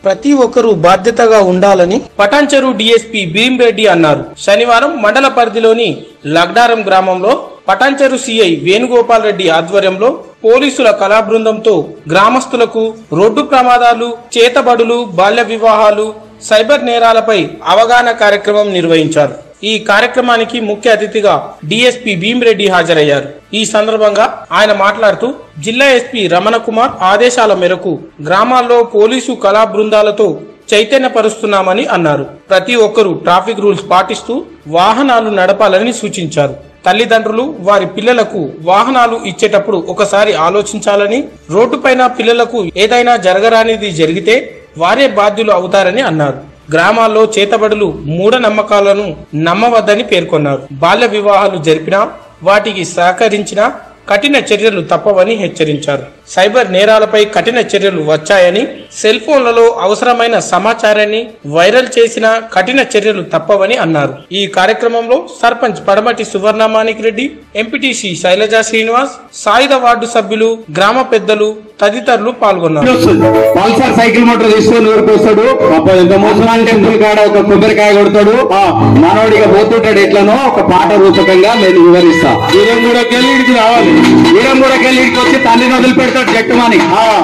ప్రతి ఒక్కరూ బాధ్యతగా ఉండాలని పటాన్చెరు డిఎస్పీ భీమ్రెడ్డి అన్నారు శనివారం మండల పరిధిలోని లగ్డారం గ్రామంలో పటాన్చెరు సిఐ వేణుగోపాల్ రెడ్డి ఆధ్వర్యంలో పోలీసుల కళా బృందంతో గ్రామస్తులకు రోడ్డు ప్రమాదాలు చేతబడులు బాల్య వివాహాలు సైబర్ నేరాలపై అవగాహన కార్యక్రమం నిర్వహించారు ఈ కార్యక్రమానికి ముఖ్య అతిథిగా డిఎస్పీ భీమ్రెడ్డి హాజరయ్యారు ఈ సందర్భంగా ఆయన మాట్లాడుతూ జిల్లా ఎస్పీ రమణ కుమార్ ఆదేశాల మేరకు గ్రామాల్లో పోలీసు కళా బృందాలతో చైతన్యపరుస్తున్నామని అన్నారు ప్రతి ఒక్కరూ ట్రాఫిక్ రూల్స్ పాటిస్తూ వాహనాలు నడపాలని సూచించారు తల్లిదండ్రులు వారి పిల్లలకు వాహనాలు ఇచ్చేటప్పుడు ఒకసారి ఆలోచించాలని రోడ్డుపైన పిల్లలకు ఏదైనా జరగరానిది జరిగితే వారే బాధ్యులు అవుతారని అన్నారు గ్రామాల్లో చేతబడులు మూఢనమ్మకాలను నమ్మవద్దని పేర్కొన్నారు బాల్య వివాహాలు జరిపినా వాటికి సహకరించినా కఠిన చర్యలు తప్పవని హెచ్చరించారు సైబర్ నేరాలపై కఠిన చర్యలు వచ్చాయని సెల్ ఫోన్లలో అవసరమైన సమాచారాన్ని వైరల్ చేసిన కఠిన చర్యలు తప్పవని అన్నారు ఈ కార్యక్రమంలో సర్పంచ్ పడమటి సువర్ణమాణిక్ రెడ్డి ఎంపీటీసీ శైలజా శ్రీనివాస్ సాయుధ వార్డు సభ్యులు గ్రామ పెద్దలు తదితరులు పాల్గొన్నారు పల్సర్ సైకిల్ మోటార్ తీసుకొని ఊరికి వస్తాడు ఎంత ముసలాన్ టెంపుల్ కాడ ఒక కొబ్బరికాయ కొడతాడు మనోడిగా పోతుంటాడు ఎట్లనో ఒక పాట రూపకంగా నేను వివరిస్తా వీరం కూడా కెళ్ళిడికి రావాలి వీరం కూడా కెళ్ళిడికి వచ్చి తల్లిని వదిలిపెడతాడు జట్టుమని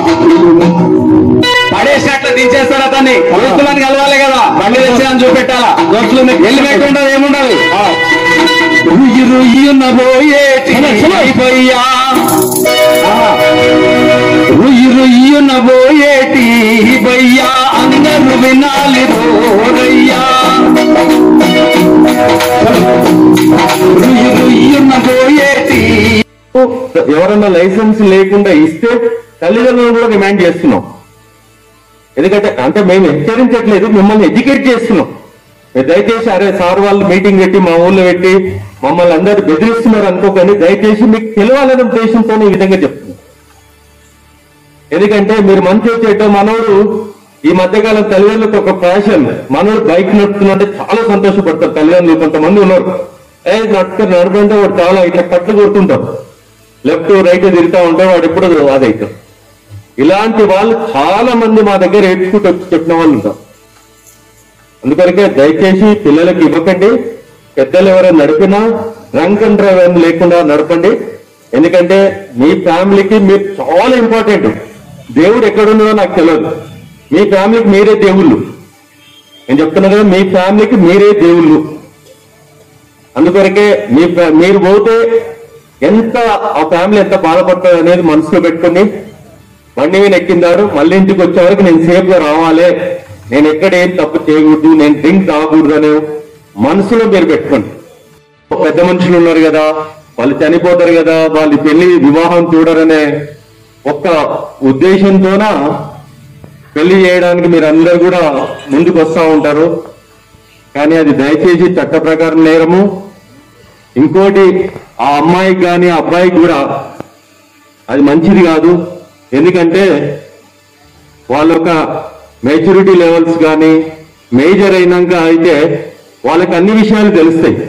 పడేసినట్లు దించేస్తాడు అతన్ని దోస్తులను కలవాలి కదా బండి తెచ్చి అని చూపెట్టాలా దోస్తులు హెల్మెట్ ఉండదు ఏముండదు రుయ్యి రుయ్యున్న పోయేటి పోయ్యా రుయ్యి రుయ్యున పోయేటి బయ్యా అందరూ వినాలి రోరయ్యా రుయ్యి రుయ్యున పోయేటి ఎవరన్నా లైసెన్స్ లేకుండా ఇస్తే తల్లిదండ్రులను కూడా డిమాండ్ చేస్తున్నాం ఎందుకంటే అంటే మేము హెచ్చరించట్లేదు మిమ్మల్ని ఎడ్యుకేట్ చేస్తున్నాం మీరు దయచేసి అరే సార్ వాళ్ళు మీటింగ్ పెట్టి మా ఊళ్ళో పెట్టి మమ్మల్ని అందరు బెదిరిస్తున్నారు అనుకోకండి దయచేసి మీకు తెలియాలనే ఉద్దేశంతోనే ఈ విధంగా చెప్తున్నాం ఎందుకంటే మీరు మంచి వచ్చేటో మనోడు ఈ మధ్యకాలం తల్లిదండ్రులకు ఒక ఫ్యాషన్ మనోడు బైక్ నడుపుతున్నంటే చాలా సంతోషపడతారు తల్లిదండ్రులు కొంతమంది ఉన్నారు ఏ నడుపు నడుపుంటే వాడు చాలా ఇట్లా కట్లు కొడుతుంటారు లెఫ్ట్ రైట్ తిరుగుతా ఉంటే వాడు ఎప్పుడు అదైతాం ఇలాంటి వాళ్ళు చాలా మంది మా దగ్గర ఏడ్చుకుంటూ వచ్చి చెప్పిన వాళ్ళు ఉంటారు అందుకొరకే దయచేసి పిల్లలకి ఇవ్వకండి పెద్దలు ఎవరైనా నడిపినా డ్రంక్ అండ్ డ్రైవ్ అని లేకుండా నడపండి ఎందుకంటే మీ ఫ్యామిలీకి మీరు చాలా ఇంపార్టెంట్ దేవుడు ఎక్కడున్నాడో నాకు తెలియదు మీ ఫ్యామిలీకి మీరే దేవుళ్ళు నేను చెప్తున్నా కదా మీ ఫ్యామిలీకి మీరే దేవుళ్ళు అందుకొరకే మీ ఫ్యా- మీరు పోతే ఎంత ఆ ఫ్యామిలీ ఎంత బాధపడుతుంది అనేది మనసులో పెట్టుకుని బండి మీద ఎక్కిందాడు మళ్ళీ ఇంటికి వచ్చే వరకు నేను సేఫ్ గా రావాలి నేను ఎక్కడ ఏం తప్పు చేయకూడదు నేను డ్రింక్ తాగకూడదు అనే మనసులో మీరు పెట్టుకోండి పెద్ద మనుషులు ఉన్నారు కదా వాళ్ళు చనిపోతారు కదా వాళ్ళ పెళ్లి వివాహం చూడరనే ఒక్క ఉద్దేశంతోన పెళ్లి చేయడానికి మీరు అందరు కూడా ముందుకు వస్తూ ఉంటారు కానీ అది దయచేసి చట్ట ప్రకారం నేరము ఇంకోటి ఆ అమ్మాయికి కానీ ఆ అబ్బాయికి కూడా అది మంచిది కాదు ఎందుకంటే వాళ్ళ యొక్క మెచ్యూరిటీ లెవెల్స్ కానీ మేజర్ అయినాక అయితే వాళ్ళకి అన్ని విషయాలు తెలుస్తాయి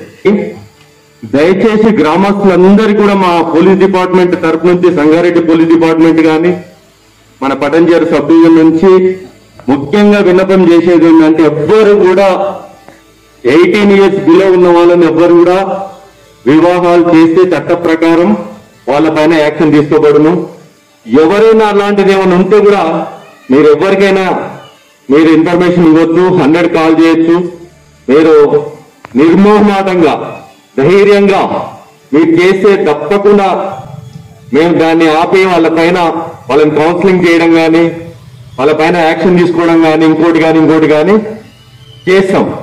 దయచేసి గ్రామస్తులందరూ కూడా మా పోలీస్ డిపార్ట్మెంట్ తరపు నుంచి సంగారెడ్డి పోలీస్ డిపార్ట్మెంట్ కానీ మన పటంజర్ సబ్ డివిజన్ నుంచి ముఖ్యంగా విన్నపం చేసేది ఏంటంటే ఎవ్వరు కూడా ఎయిటీన్ ఇయర్స్ బిలో ఉన్న వాళ్ళని ఎవ్వరు కూడా వివాహాలు చేస్తే చట్ట ప్రకారం వాళ్ళ పైన యాక్షన్ తీసుకోబడును ఎవరైనా అలాంటిది ఏమైనా ఉంటే కూడా మీరు ఎవరికైనా మీరు ఇన్ఫర్మేషన్ ఇవ్వచ్చు హండ్రెడ్ కాల్ చేయొచ్చు మీరు నిర్మోహమాటంగా ధైర్యంగా మీరు చేస్తే తప్పకుండా మేము దాన్ని ఆపి వాళ్ళ పైన వాళ్ళని కౌన్సిలింగ్ చేయడం కానీ వాళ్ళ పైన యాక్షన్ తీసుకోవడం కానీ ఇంకోటి కానీ ఇంకోటి కానీ చేస్తాం